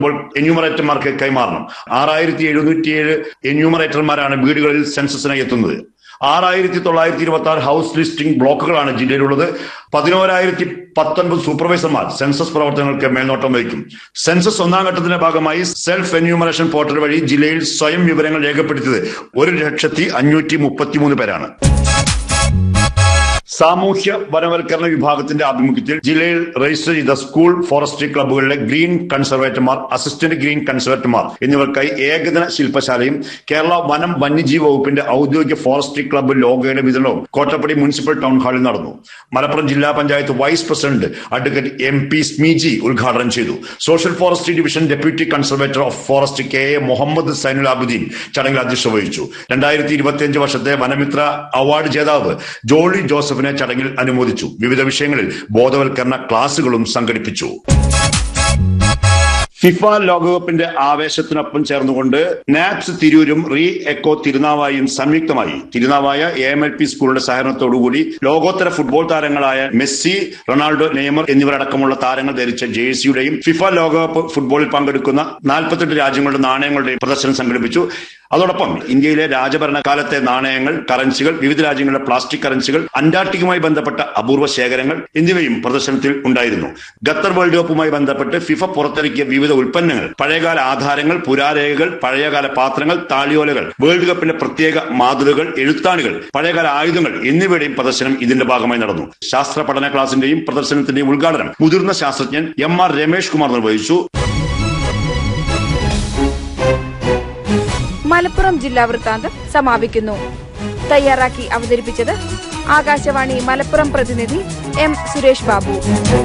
ഇപ്പോൾ എന്യൂമറേറ്റർമാർക്ക് കൈമാറണം ആറായിരത്തി എഴുന്നൂറ്റിയേഴ് എന്യൂമറേറ്റർമാരാണ് വീടുകളിൽ സെൻസസിനായി എത്തുന്നത് ആറായിരത്തി തൊള്ളായിരത്തി ഇരുപത്തി ആറ് ഹൗസ് ലിസ്റ്റിംഗ് ബ്ലോക്കുകളാണ് ജില്ലയിലുള്ളത് പതിനോരായിരത്തി പത്തൊൻപത് സൂപ്പർവൈസർമാർ സെൻസസ് പ്രവർത്തനങ്ങൾക്ക് മേൽനോട്ടം വഹിക്കും സെൻസസ് ഒന്നാം ഘട്ടത്തിന്റെ ഭാഗമായി സെൽഫ് എന്യൂമറേഷൻ പോർട്ടൽ വഴി ജില്ലയിൽ സ്വയം വിവരങ്ങൾ രേഖപ്പെടുത്തിയത് ഒരു ലക്ഷത്തി അഞ്ഞൂറ്റി മുപ്പത്തിമൂന്ന് പേരാണ് സാമൂഹ്യ വനവൽക്കരണ വിഭാഗത്തിന്റെ ആഭിമുഖ്യത്തിൽ ജില്ലയിൽ രജിസ്റ്റർ ചെയ്ത സ്കൂൾ ഫോറസ്ട്രി ക്ലബ്ബുകളിലെ ഗ്രീൻ കൺസർവേറ്റർമാർ അസിസ്റ്റന്റ് ഗ്രീൻ കൺസർവേറ്റർമാർ എന്നിവർക്കായി ഏകദിന ശില്പശാലയും കേരള വനം വന്യജീവി വകുപ്പിന്റെ ഔദ്യോഗിക ഫോറസ്ട്രി ക്ലബ്ബ് ലോഗോയുടെ വിതരണവും കോട്ടപ്പടി മുനിസിപ്പൽ ടൗൺ ഹാളിൽ നടന്നു മലപ്പുറം ജില്ലാ panchayat vice president advocate M P Smiji ഉദ്ഘാടനം ചെയ്തു social forestry division deputy conservator of forest K A Muhammad Zainul Abuddin ചടങ്ങിൽ അധ്യക്ഷത വഹിച്ചു രണ്ടായിരത്തി ഇരുപത്തിയഞ്ച് വർഷത്തെ വനമിത്ര അവാർഡ് ജേതാവ് ജോളി ജോസഫിനെ ചടങ്ങിൽ അനുമോദിച്ചു വിവിധ വിഷയങ്ങളിൽ ബോധവൽക്കരണ ക്ലാസുകളും സംഘടിപ്പിച്ചു ഫിഫ ലോകകപ്പിന്റെ ആവേശത്തിനൊപ്പം ചേർന്നുകൊണ്ട് നാപ്സ് തിരൂരും റീ എക്കോ തിരുനാവായും സംയുക്തമായി Thirunavaya A M L P സ്കൂളിന്റെ സഹകരണത്തോടുകൂടി ലോകോത്തര ഫുട്ബോൾ താരങ്ങളായ മെസ്സി റൊണാൾഡോ നെയ്മർ എന്നിവരടക്കമുള്ള താരങ്ങൾ ധരിച്ച ജേഴ്സിയുടെയും ഫിഫ ലോകകപ്പ് ഫുട്ബോളിൽ പങ്കെടുക്കുന്ന നാൽപ്പത്തെട്ട് രാജ്യങ്ങളുടെ നാണയങ്ങളുടെയും പ്രദർശനം സംഘടിപ്പിച്ചു അതോടൊപ്പം ഇന്ത്യയിലെ രാജഭരണകാലത്തെ നാണയങ്ങൾ കറൻസികൾ വിവിധ രാജ്യങ്ങളുടെ പ്ലാസ്റ്റിക് കറൻസികൾ അന്റാർട്ടിക്കുമായി ബന്ധപ്പെട്ട അപൂർവ ശേഖരങ്ങൾ എന്നിവയും പ്രദർശനത്തിൽ ഉണ്ടായിരുന്നു ഖത്തർ വേൾഡ് കപ്പുമായി ബന്ധപ്പെട്ട് ഫിഫ പുറത്തിറക്കിയ വിവിധ ഉൽപ്പന്നങ്ങൾ പഴയകാല ആധാരങ്ങൾ പുരാരേഖകൾ പഴയകാല പാത്രങ്ങൾ താളിയോലകൾ വേൾഡ് കപ്പിന്റെ പ്രത്യേക മാതൃകകൾ എഴുത്താണികൾ പഴയകാല ആയുധങ്ങൾ എന്നിവയുടെയും പ്രദർശനം ഇതിന്റെ ഭാഗമായി നടന്നു ശാസ്ത്ര പഠന ക്ലാസിന്റെയും പ്രദർശനത്തിന്റെയും ഉദ്ഘാടനം മുതിർന്ന ശാസ്ത്രജ്ഞൻ എം ആർ രമേഷ് കുമാർ നിർവഹിച്ചു മലപ്പുറം ജില്ലാ വൃത്താന്തം സമാപിക്കുന്നു തയ്യാറാക്കി അവതരിപ്പിച്ചത് ആകാശവാണി മലപ്പുറം പ്രതിനിധി എം സുരേഷ് ബാബു